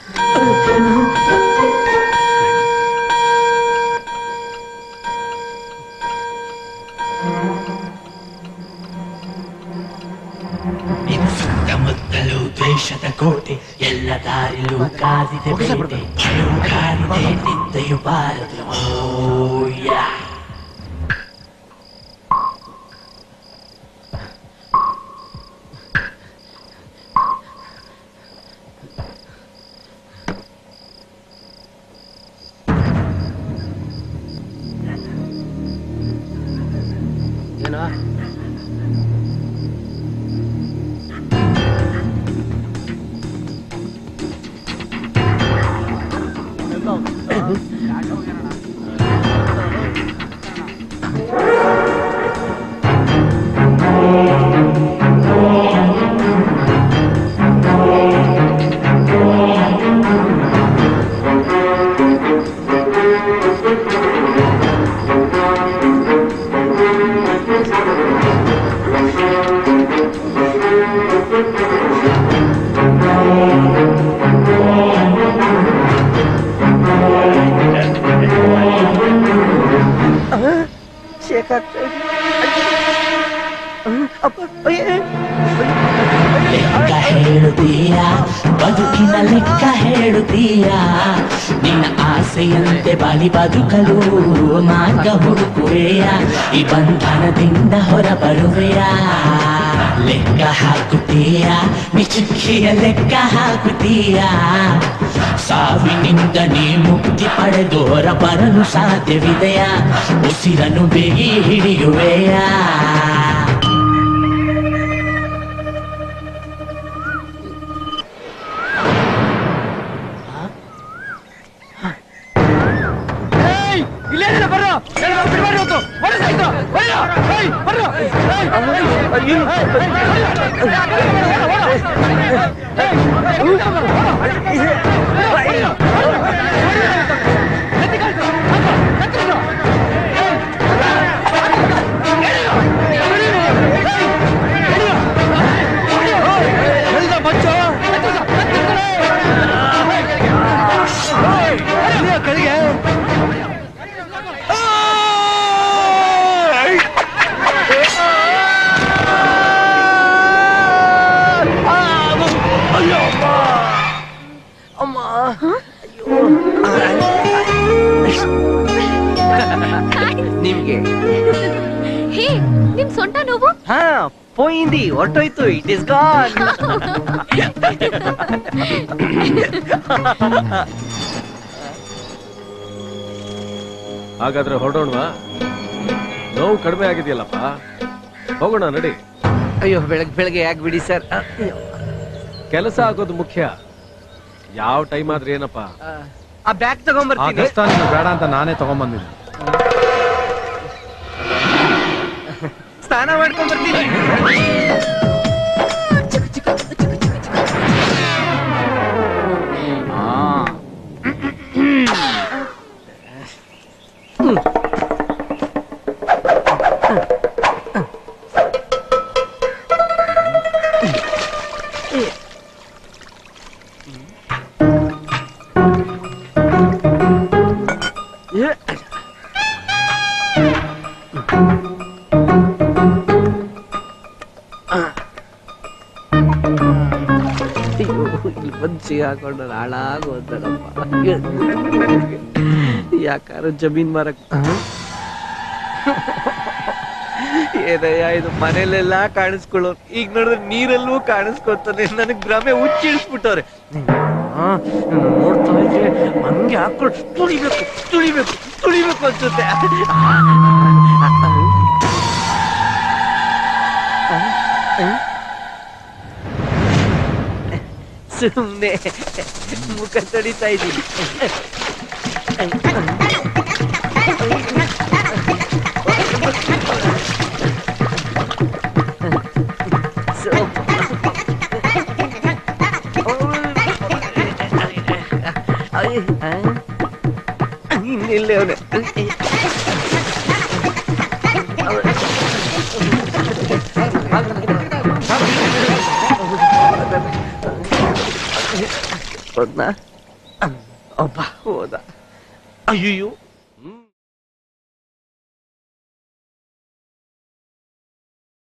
ಇದು ಸುತ್ತಮುತ್ತಲು ದ್ವೇಷದ ಕೋಟೆ ಎಲ್ಲ ದಾರಿಲೂ ಕಾದಿದೆ ಬೇಟೆ ಭಯವು ಕಾದಿದೆ ನಿಂದೆಯು ಬಾರದು ಓ ಯಾ ಏನೋ ಶೇಖರ್ ಅಪ್ಪ ಅಯ್ಯೇ. ಲೆಕ್ಕ ಹೇಳುತ್ತೀಯಾ ಬದುಕಿನ ಲೆಕ್ಕ ಹೇಳುತ್ತೀಯಾ ನಿನ್ನ ಆಸೆಯಂತೆ ಬಲಿ ಬದುಕಲು ಮಾರ್ಗ ಹುಡುಕುವೆಯಾ ಈ ಬಂಧನದಿಂದ ಹೊರಬರುವೆಯಾ ಲೆಕ್ಕ ಹಾಕುತ್ತೀಯಾ ನಿಚುಕ್ಕಿಯ ಲೆಕ್ಕ ಹಾಕುತ್ತೀಯಾ ಸಾವಿನಿಂದ ನೀ ಮುಕ್ತಿ ಪಡೆದು ಹೊರ ಬರಲು ಸಾಧ್ಯವಿದೆಯಾ ಉಸಿರನ್ನು ಬೇಗಿ ಹಿಡಿಯುವೆಯಾ ಏಯ್, ಇಲ್ಲೇ ಇದ್ದಾನೆ, ಬರ್ರೋ. ಏಯ್, ನಾವು ಬಿಡ್ಬೇಡಿ ಇವತ್ತು. ಹೊಡೆ ಸಾಯ್ತು. ಹೊಡೆಯೋ. ಏಯ್, ಬರ್ರೋ. ಏಯ್, ಏಯ್, ಏಯ್, ಏಯ್, ಏಯ್, ಏಯ್, ಆ ಕಡೆ ಬರ್ರೋ, ಹೊಡೆ, ಹೊಡೆ. ಏಯ್, ಏಯ್, ಊಟ ಬರ್ರೋ, ಹೊಡೆ. ಹೊಡೆಯೋ. ಎತ್ತಿ ಕಳ್ಸು. ಹಾಕು, ಎತ್ತಿ ಬಿಡು. ಏಯ್, ಎಳೆಯೋ. ಎಳೆಯೋ. ಏಯ್, ಎಳೆಯೋ. ಹೊಡೆಯೋ. ಎಳ್ದ ಬಚ್ಚು. ಎತ್ತಿ ಬಿಡು, ಎತ್ತಿ ಬಿಡು. ಏಯ್, ಎಳೆಯೋ ಕೆಳಗೆ ನಿಮ್ಗೆ ಹೇ ನಿಮ್ ಸೊಂಟ ನೋವು ಹಾ పోయింది ಹೊರಟೋಯ್ತು ಇಟ್ ಇಸ್ ಗಾನ್ ಹಾಗಾದ್ರೆ ಹೊರಡೋಣವಾ ನೋವು ಕಡಿಮೆ ಆಗಿದೆಯಲ್ಲಪ್ಪ ಹೋಗೋಣ ನಡಿ ಅಯ್ಯೋ ಬೆಳಗ್ಗೆ ಬೆಳಗ್ಗೆ ಯಾಕೆ ಬಿಡಿ ಸರ್ ಕೆಲಸ ಆಗೋದು ಮುಖ್ಯ ಯಾವ ಟೈಮ್ ಆದ್ರೆ ಏನಪ್ಪ ಆ ಬ್ಯಾಗ್ ತಗೊಂಡ್ಬರ್ತೀನಿ ಬೇಡ ಅಂತ ನಾನೇ ತಗೊಂಡ್ಬಂದಿದ್ದೆ ಸ್ನಾನ ಮಾಡ್ಕೊಂಡ್ ಬರ್ತೀನಿ ಅಯ್ಯೋ ಇಲ್ಲಿ ಬಂದು ಸಿಗಾಕೊಂಡು ಹಾಳಾಗಿ ಹೋದನಪ್ಪ ಯಾಕಾರ ಜಮೀನ್ ಮಾರಕ್ ಏನಯ್ಯ ಇದು ಮನೇಲೆಲ್ಲ ಕಾಣಿಸ್ಕೊಳ್ಳೋ ಈಗ ನೋಡಿದ್ರೆ ನೀರಲ್ಲೂ ಕಾಣಿಸ್ಕೊತಾನೆ ನನಗ್ ಭ್ರಮೆ ಹುಚ್ಚಿಳಿಸ್ಬಿಟ್ಟವ್ರೆ ಆ, ನಾನ್ ನೋಡ್ತಾ ಇದ್ರೆ ಹಂಗೆ ಹಾಕೊಂಡು ತುಳಿಬೇಕು ತುಳಿಬೇಕು ತುಳಿಬೇಕು ಅನ್ಸುತ್ತೆ ಸುಮ್ಮನೆ ಮುಖ ತೊಡಿತಾ ಇದ್ದೀನಿ ಇನ್ನಿಲ್ಲೇ ಅವನೇ ಹೋದ್ನಾ ಅಬ್ಬ ಹೋದ ಅಯ್ಯೋ